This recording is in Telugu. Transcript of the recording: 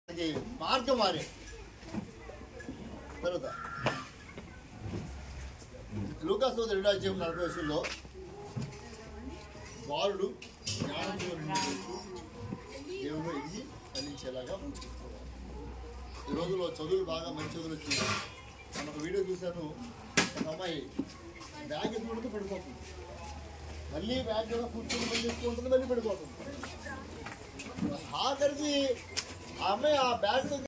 అది మార్గం మారే తర్వాత లూకాసు రెండు అధ్యాయం నలభై వయసులో బాలుడు జ్ఞానంతో నిండినట్టు దేవుడు ఇది ఫలించేలాగా పంపిస్తున్నారు ఈ రోజులో చదువులు బాగా మంచి చదువులు వచ్చి మన ఒక వీడియో చూశాను ఒక అమ్మాయి బ్యాగ్ ఎత్తుకుంటూ పడిపోతుంది మళ్ళీ బ్యాగ్ కూడా కూర్చొని మళ్ళీ ఎత్తుకుంటుంది మళ్ళీ పడిపోతుంది ఆఖరికి ఆ అమ్మాయి ఆ బ్యాగ్